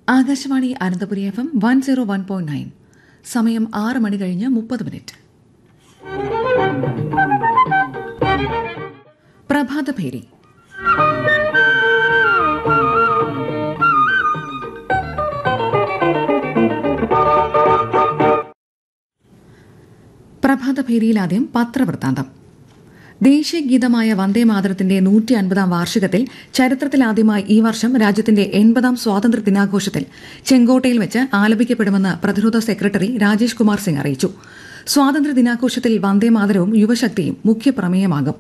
Akashvani Ananthapuri F M one zero one point nine സമയം ആറ് മണി കഴിഞ്ഞ് മുപ്പത് മിനിറ്റ് പ്രഭാതഭേരി പ്രഭാതഭേരിയിൽ ആദ്യം പത്രവൃത്താന്തം ദേശീയ ഗീതമായ വന്ദേ മാതരത്തിന്റെ നൂറ്റി അൻപതാം വാർഷികത്തിൽ ചരിത്രത്തിലാദ്യമായി ഈ വർഷം രാജ്യത്തിന്റെ എൺപതാം സ്വാതന്ത്ര്യ ദിനാഘോഷത്തിൽ ചെങ്കോട്ടയിൽ വെച്ച് ആലപിക്കപ്പെടുമെന്ന് പ്രതിരോധ സെക്രട്ടറി രാജേഷ് കുമാർ സിംഗ് അറിയിച്ചു സ്വാതന്ത്ര്യ ദിനാഘോഷത്തിൽ വന്ദേ മാതരവും യുവശക്തിയും മുഖ്യ പ്രമേയമാകും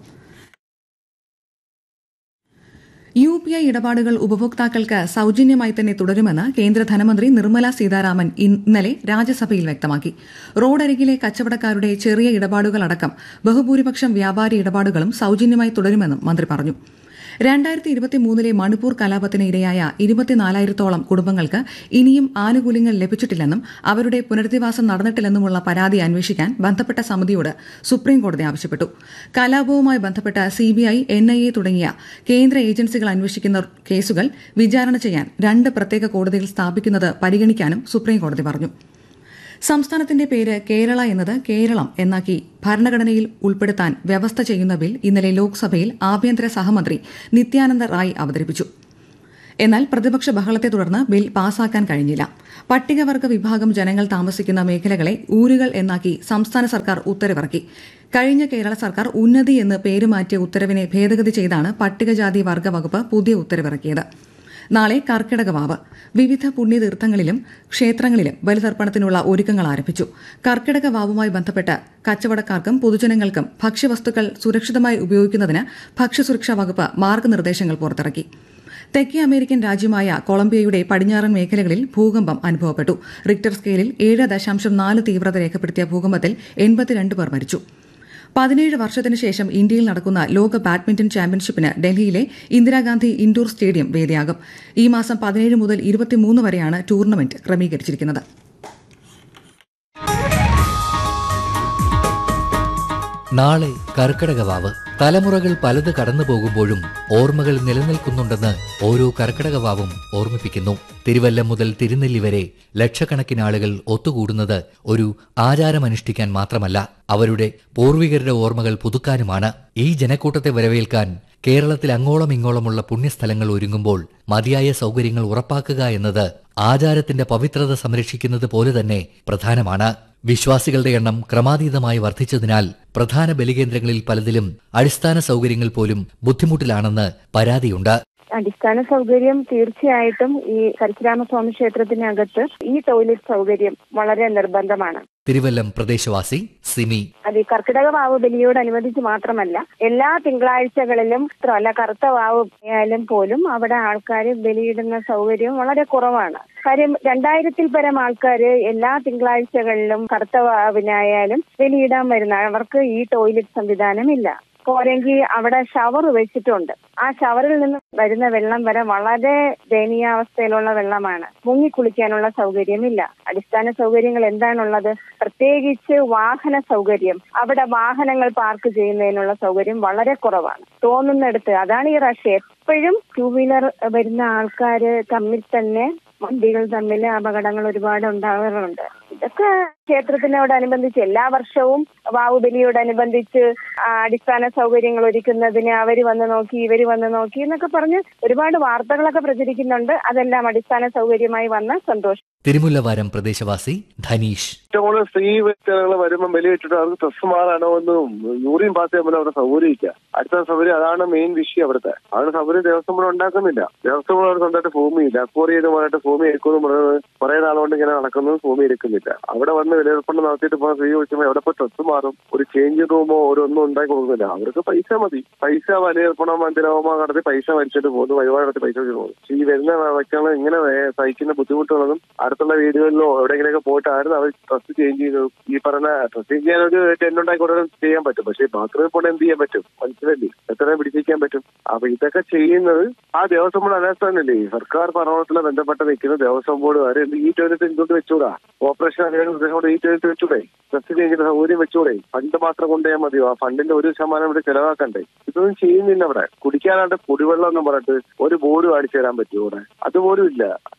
യു പി ഐ ഇടപാടുകൾ ഉപഭോക്താക്കൾക്ക് സൌജന്യമായി തന്നെ തുടരുമെന്ന് കേന്ദ്ര ധനമന്ത്രി നിർമ്മല സീതാരാമൻ ഇന്നലെ രാജ്യസഭയിൽ വ്യക്തമാക്കി റോഡരികിലെ കച്ചവടക്കാരുടെ ചെറിയ ഇടപാടുകളടക്കം ബഹുഭൂരിപക്ഷം വ്യാപാരി ഇടപാടുകളും സൌജന്യമായി തുടരുമെന്നും മന്ത്രി പറഞ്ഞു രണ്ടായിരത്തി ഇരുപത്തിമൂന്നിലെ മണിപ്പൂർ കലാപത്തിന് ഇരയായ ഇരുപത്തിനാലായിരത്തോളം കുടുംബങ്ങൾക്ക് ഇനിയും ആനുകൂല്യങ്ങൾ ലഭിച്ചിട്ടില്ലെന്നും അവരുടെ പുനരധിവാസം നടന്നിട്ടില്ലെന്നുമുള്ള പരാതി അന്വേഷിക്കാൻ ബന്ധപ്പെട്ട സമിതിയോട് സുപ്രീംകോടതി ആവശ്യപ്പെട്ടു കലാപവുമായി ബന്ധപ്പെട്ട സിബിഐ എൻഐഎ തുടങ്ങിയ കേന്ദ്ര ഏജൻസികൾ അന്വേഷിക്കുന്ന കേസുകൾ വിചാരണ ചെയ്യാൻ രണ്ട് പ്രത്യേക കോടതികൾ സ്ഥാപിക്കുന്നത് പരിഗണിക്കാനും സുപ്രീംകോടതി പറഞ്ഞു സംസ്ഥാനത്തിന്റെ പേര് കേരള എന്നത് കേരളം എന്നാക്കി ഭരണഘടനയിൽ ഉൾപ്പെടുത്താൻ വ്യവസ്ഥ ചെയ്യുന്ന ബിൽ ഇന്നലെ ലോക്സഭയിൽ ആഭ്യന്തര സഹമന്ത്രി നിത്യാനന്ദ റായ് അവതരിപ്പിച്ചു എന്നാൽ പ്രതിപക്ഷ ബഹളത്തെ തുടർന്ന് ബിൽ പാസാക്കാൻ കഴിഞ്ഞില്ല പട്ടികവർഗ വിഭാഗം ജനങ്ങൾ താമസിക്കുന്ന മേഖലകളെ ഊരുകൾ എന്നാക്കി സംസ്ഥാന സർക്കാർ ഉത്തരവിറക്കി കഴിഞ്ഞ കേരള സർക്കാർ ഉന്നതി എന്ന് പേരുമാറ്റിയ ഉത്തരവിനെ ഭേദഗതി ചെയ്താണ് പട്ടികജാതി വർഗ വകുപ്പ് പുതിയ ഉത്തരവിറക്കിയത് നാളെ കർക്കിടക വാവ് വിവിധ പുണ്യതീർത്ഥങ്ങളിലും ക്ഷേത്രങ്ങളിലും ബലിതർപ്പണത്തിനുള്ള ഒരുക്കങ്ങൾ ആരംഭിച്ചു കർക്കിടക വാവുമായി ബന്ധപ്പെട്ട് കച്ചവടക്കാർക്കും പൊതുജനങ്ങൾക്കും ഭക്ഷ്യവസ്തുക്കൾ സുരക്ഷിതമായി ഉപയോഗിക്കുന്നതിന് ഭക്ഷ്യസുരക്ഷാ വകുപ്പ് മാർഗനിർദ്ദേശങ്ങൾ പുറത്തിറക്കി തെക്കേ അമേരിക്കൻ രാജ്യമായ കൊളംബിയയുടെ പടിഞ്ഞാറൻ മേഖലകളിൽ ഭൂകമ്പം അനുഭവപ്പെട്ടു റിക്ടർ സ്കെയിലിൽ ഏഴ് ദശാംശം നാല് തീവ്രത രേഖപ്പെടുത്തിയ ഭൂകമ്പത്തിൽ എൺപത്തിരണ്ട് പേർ മരിച്ചു പതിനേഴ് വർഷത്തിനു ശേഷം ഇന്ത്യയിൽ നടക്കുന്ന ലോക ബാഡ്മിന്റൺ ചാമ്പ്യൻഷിപ്പിന് ഡൽഹിയിലെ ഇന്ദിരാഗാന്ധി ഇൻഡോർ സ്റ്റേഡിയം വേദിയാകും ഈ മാസം പതിനേഴ് മുതൽ ഇരുപത്തിമൂന്ന് വരെയാണ് ടൂർണമെന്റ് ക്രമീകരിച്ചിരിക്കുന്നത് നാളെ കർക്കിടകവാവ് തലമുറകൾ പലത് കടന്നു പോകുമ്പോഴും ഓർമ്മകൾ നിലനിൽക്കുന്നുണ്ടെന്ന് ഓരോ കർക്കിടകവാവും ഓർമ്മിപ്പിക്കുന്നു തിരുവല്ലം മുതൽ തിരുനെല്ലി വരെ ലക്ഷക്കണക്കിന് ആളുകൾ ഒത്തുകൂടുന്നത് ഒരു ആചാരമനുഷ്ഠിക്കാൻ മാത്രമല്ല അവരുടെ പൂർവികരുടെ ഓർമ്മകൾ പുതുക്കാനുമാണ് ഈ ജനക്കൂട്ടത്തെ വരവേൽക്കാൻ കേരളത്തിൽ അങ്ങോളം ഇങ്ങോളമുള്ള പുണ്യസ്ഥലങ്ങൾ ഒരുങ്ങുമ്പോൾ മതിയായ സൗകര്യങ്ങൾ ഉറപ്പാക്കുക എന്നത് ആചാരത്തിന്റെ പവിത്രത സംരക്ഷിക്കുന്നത് പോലെ തന്നെ പ്രധാനമാണ് വിശ്വാസികളുടെ എണ്ണം ക്രമാതീതമായി വർദ്ധിച്ചതിനാൽ പ്രധാന ബലികേന്ദ്രങ്ങളിൽ പലതിലും അടിസ്ഥാന സൗകര്യങ്ങൾ പോലും ബുദ്ധിമുട്ടിലാണെന്ന് പരാതിയുണ്ട് അടിസ്ഥാന സൗകര്യം തീർച്ചയായിട്ടും ഈ പരശുരാമസ്വാമി ക്ഷേത്രത്തിനകത്ത് ഈ ടോയ്ലറ്റ് സൗകര്യം വളരെ നിർബന്ധമാണ് തിരുവല്ലം പ്രദേശവാസി സിമി അത് ഈ കർക്കിടക വാവ് ബലിയോടനുബന്ധിച്ച് മാത്രമല്ല എല്ലാ തിങ്കളാഴ്ചകളിലും അല്ല കറുത്ത വാവ് ആയാലും പോലും അവിടെ ആൾക്കാർ ബലിയിടുന്ന സൗകര്യം വളരെ കുറവാണ് കാര്യം രണ്ടായിരത്തിൽ പരം ആൾക്കാർ എല്ലാ തിങ്കളാഴ്ചകളിലും കറുത്ത വാവിനായാലും ബലിയിടാൻ വരുന്ന അവർക്ക് ഈ ടോയ്ലറ്റ് സംവിധാനം ഇല്ല പോരെങ്കിൽ അവിടെ ഷവർ വെച്ചിട്ടുണ്ട് ആ ഷവറിൽ നിന്ന് വരുന്ന വെള്ളം വരെ വളരെ ദയനീയാവസ്ഥയിലുള്ള വെള്ളമാണ് മുങ്ങി കുളിക്കാനുള്ള സൗകര്യമില്ല അടിസ്ഥാന സൗകര്യങ്ങൾ എന്താണുള്ളത് പ്രത്യേകിച്ച് വാഹന സൗകര്യം അവിടെ വാഹനങ്ങൾ പാർക്ക് ചെയ്യുന്നതിനുള്ള സൗകര്യം വളരെ കുറവാണ് തോന്നുന്നിടത്ത് അതാണ് ഈ റഷ് എപ്പോഴും ടൂ വീലർ വരുന്ന ആൾക്കാർ തമ്മിൽ തന്നെ വണ്ടികൾ തമ്മിൽ അപകടങ്ങൾ ഒരുപാട് ഉണ്ടാകാറുണ്ട് ഇതൊക്കെ ക്ഷേത്രത്തിനോടനുബന്ധിച്ച് എല്ലാ വർഷവും വാവുബലിയോടനുബന്ധിച്ച് അടിസ്ഥാന സൗകര്യങ്ങൾ ഒരുക്കുന്നതിന് അവര് വന്ന് നോക്കി ഇവര് വന്ന് നോക്കി എന്നൊക്കെ പറഞ്ഞ് ഒരുപാട് വാർത്തകളൊക്കെ പ്രചരിക്കുന്നുണ്ട് അതെല്ലാം അടിസ്ഥാന സൗകര്യമായി വന്ന സന്തോഷം തിരുമുല്ലവാരം പ്രദേശവാസി ധനീഷ് ഏറ്റവും കൂടുതൽ സ്ത്രീ വ്യക്തികൾ വരുമ്പോൾ ബലി വെച്ചിട്ട് അവർക്ക് ഡ്രസ് മാറാനോ ഒന്നും യൂറിൻ പാസ് ചെയ്യുമ്പോൾ അവിടെ സൗകര്യമില്ല അടുത്ത സൗകര്യം അതാണ് മെയിൻ വിഷയം അവിടുത്തെ അവിടെ സൗകര്യം ദേവസ്വം ബോർഡ് ഉണ്ടാക്കുന്നില്ല ദേവസ്വം ബോർഡ് അവിടെ സ്വന്തമായിട്ട് ഭൂമിയില്ല അക്വറി ചെയ്ത് പറഞ്ഞിട്ട് ഭൂമി എടുക്കുമെന്ന് പറയുന്നത് കുറെ നാളുകൊണ്ട് ഇങ്ങനെ നടക്കുന്നത് ഭൂമി എടുക്കുന്നില്ല അവിടെ വന്ന് വിലയിരുപ്പണം നടത്തിയിട്ട് പോകുന്ന സ്ത്രീ വിളിക്കുമ്പോൾ എവിടെ പോയി ഡ്രസ് മാറും ഒരു ചേഞ്ച് റൂമോ ഒരു ഒന്നും ഉണ്ടാക്കി കൊടുക്കുന്നില്ല അവർക്ക് പൈസ മതി പൈസ വിലയിരുപ്പണം മന്ദിരഹോമോ നടത്തി പൈസ വലിച്ചിട്ട് പോകുന്നു വഴിപാട് നടത്തി പൈസ വെച്ചിട്ട് പോകുന്നു ഈ വരുന്ന വ്യക്തികൾ ഇങ്ങനെ സഹിക്കുന്ന ബുദ്ധിമുട്ടുള്ളതും അടുത്തുള്ള വീടുകളിലോ എവിടെയെങ്കിലുമൊക്കെ പോയിട്ടായിരുന്നു അവർ ഡ്രസ് ചേഞ്ച് ചെയ്തു ഈ പറഞ്ഞ ഡ്രസ് ചേഞ്ച് ചെയ്യാൻ ഒരു ടെന്റ് ഉണ്ടാക്കി കൊടുക്കാൻ ചെയ്യാൻ പറ്റും പക്ഷേ ബാത്റൂമിൽ പോയിട്ട് എന്ത് ചെയ്യാൻ പറ്റും മനസ്സിലല്ലേ എത്ര പിടിച്ചിരിക്കാൻ പറ്റും അപ്പൊ ഇതൊക്കെ ചെയ്യുന്നത് ആ ദേവസ്വം ബോർഡ് അനാസ്ഥാനല്ലേ സർക്കാർ ഭരണത്തിലെ ബന്ധപ്പെട്ട് നിൽക്കുന്ന ദേവസ്വം ബോർഡുകാർ ഈ ടോയ്ലറ്റ് എന്തുകൊണ്ട് വെച്ചൂടാ ഓപ്പറേഷൻ അറിയാൻ ഉദ്ദേശത്തോടെ ഈ ടോയ്ലറ്റ് വെച്ചൂടെ ഡ്രസ് ചേഞ്ചിന്റെ സൗകര്യം വെച്ചൂടെ ഫണ്ട് മാത്രം കൊണ്ടുപോയാൽ മതിയോ ആ ഫണ്ടിന്റെ ഒരു ശതമാനം ഇവിടെ ചെലവാക്കണ്ടേ ഇതൊന്നും ചെയ്യുന്നില്ല അവിടെ കുടിക്കാനായിട്ട് കുടിവെള്ളം എന്ന് പറഞ്ഞിട്ട് ഒരു ബോർഡ് കാണിച്ചു തരാൻ പറ്റുമോ ഇവിടെ അതുപോലും ഇല്ല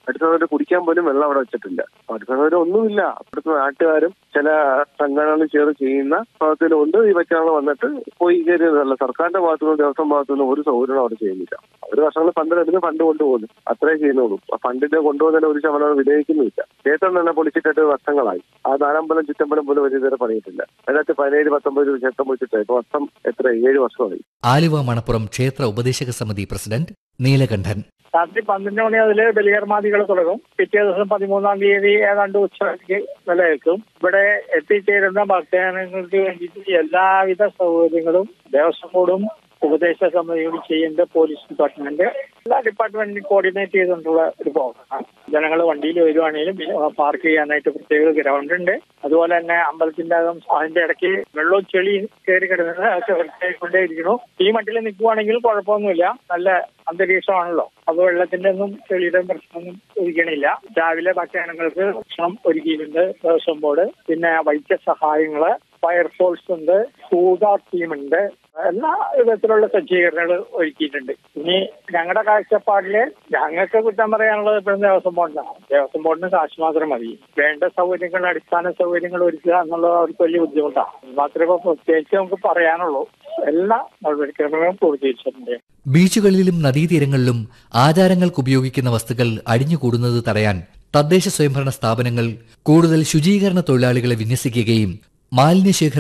അടുത്ത സൗകര്യം കുടിക്കാൻ പോലും വെള്ളം അവിടെ വെച്ചിട്ടില്ല അടുത്ത സൗകര്യം ഒന്നുമില്ല അവിടുത്തെ നാട്ടുകാരും ചില സംഘടനകൾ ചേർന്ന് ചെയ്യുന്ന ഭാഗത്തിലുണ്ട് ഈ പച്ചാളങ്ങൾ വന്നിട്ട് പോയി കയറിയതല്ല സർക്കാരിന്റെ ഭാഗത്തുനിന്ന് ദേവസ്വം ഭാഗത്തുനിന്ന് ഒരു സൗകര്യവും അവിടെ ചെയ്യുന്നില്ല ഒരു വർഷങ്ങൾ ഫണ്ട് എടുത്ത് ഫണ്ട് കൊണ്ടുപോകുന്നു അത്രേ ചെയ്യുന്നുള്ളൂ ആ ഫണ്ടിന്റെ കൊണ്ടുപോകുന്നതിന് ഒരു ശതമാനം വിനിയോഗിക്കുന്നില്ല ക്ഷേത്രം തന്നെ പൊളിച്ചിട്ട് വർഷങ്ങളായി ആ നാലമ്പലം ചുറ്റമ്പലം പോലും ഒരു ഇതുവരെ പണിയിട്ടില്ല അതിനകത്ത് പതിനേഴ് പത്തൊമ്പത് രൂപ ക്ഷേത്രം പൊളിച്ചിട്ട് ഇപ്പൊ വർഷം എത്ര ഏഴ് വർഷമായി ആലുവ മണപ്പുറം ക്ഷേത്ര ഉപദേശക സമിതി പ്രസിഡന്റ് നീലകണ്ഠൻ രാത്രി പന്ത്രണ്ട് മണി മുതൽ ബലികർമാദികൾ തുടങ്ങും പിറ്റേ ദിവസം പതിമൂന്നാം തീയതി ഏതാണ്ട് ഉച്ചയ്ക്ക് നിലനിൽക്കും ഇവിടെ എത്തിച്ചേരുന്ന ഭക്തജനങ്ങൾക്ക് വേണ്ടിയിട്ട് എല്ലാവിധ സൗകര്യങ്ങളും ദേവസ്വം ബോർഡും ഉപദേശ സമിതിയും ചെയ്യേണ്ട പോലീസ് ഡിപ്പാർട്ട്മെന്റ് എല്ലാ ഡിപ്പാർട്ട്മെന്റും കോർഡിനേറ്റ് ചെയ്തുകൊണ്ടുള്ള ഒരു പ്രോഗ്രാം ജനങ്ങൾ വണ്ടിയിൽ വരുവാണെങ്കിലും പാർക്ക് ചെയ്യാനായിട്ട് പ്രത്യേക ഗ്രൗണ്ട് ഉണ്ട് അതുപോലെ തന്നെ അമ്പലത്തിന്റെ അകം അതിന്റെ ഇടയ്ക്ക് വെള്ളവും ചെളി കയറി കിടന്നത് അതൊക്കെ വൃത്തിയായിക്കൊണ്ടേ ഇരിക്കണു ഈ മട്ടിൽ നിൽക്കുവാണെങ്കിൽ കുഴപ്പമൊന്നുമില്ല നല്ല അന്തരീക്ഷമാണല്ലോ അപ്പൊ വെള്ളത്തിന്റെ ഒന്നും ചെളിയുടെ പ്രശ്നമൊന്നും ഒരിക്കണില്ല രാവിലെ ഭക്ഷണങ്ങൾക്ക് ഭക്ഷണം ഒരുക്കിയിട്ടുണ്ട് ദേവസ്വം ബോർഡ് പിന്നെ വൈദ്യസഹായങ്ങള് ഫയർഫോഴ്സ് ഉണ്ട് സ്കൂഗാർ ടീമുണ്ട് എല്ലാ വിധത്തിലുള്ള സജ്ജീകരണങ്ങൾ ഒരുക്കിയിട്ടുണ്ട് ഇനി ഞങ്ങളുടെ കാഴ്ചപ്പാടില് ഞങ്ങൾക്ക് കുറ്റം പറയാനുള്ളത് ഇപ്പോഴും ദേവസ്വം ബോർഡിനാണ് ദേവസ്വം ബോർഡിന് കാശ് മാത്രം മതി വേണ്ട സൗകര്യങ്ങൾ അടിസ്ഥാന സൗകര്യങ്ങൾ ഒരുക്കുക എന്നുള്ളത് അവർക്ക് വലിയ ബുദ്ധിമുട്ടാണ് ഇത് മാത്രമേ ഇപ്പൊ പ്രത്യേകിച്ച് നമുക്ക് പറയാനുള്ളൂ എല്ലാ നടപടിക്രമങ്ങളും പൂർത്തീകരിച്ചിട്ടുണ്ട് ബീച്ചുകളിലും നദീതീരങ്ങളിലും ആചാരങ്ങൾക്ക് ഉപയോഗിക്കുന്ന വസ്തുക്കൾ അടിഞ്ഞുകൂടുന്നത് തടയാൻ തദ്ദേശ സ്വയംഭരണ സ്ഥാപനങ്ങൾ കൂടുതൽ ശുചീകരണ തൊഴിലാളികളെ വിന്യസിക്കുകയും മാലിന്യശേഖര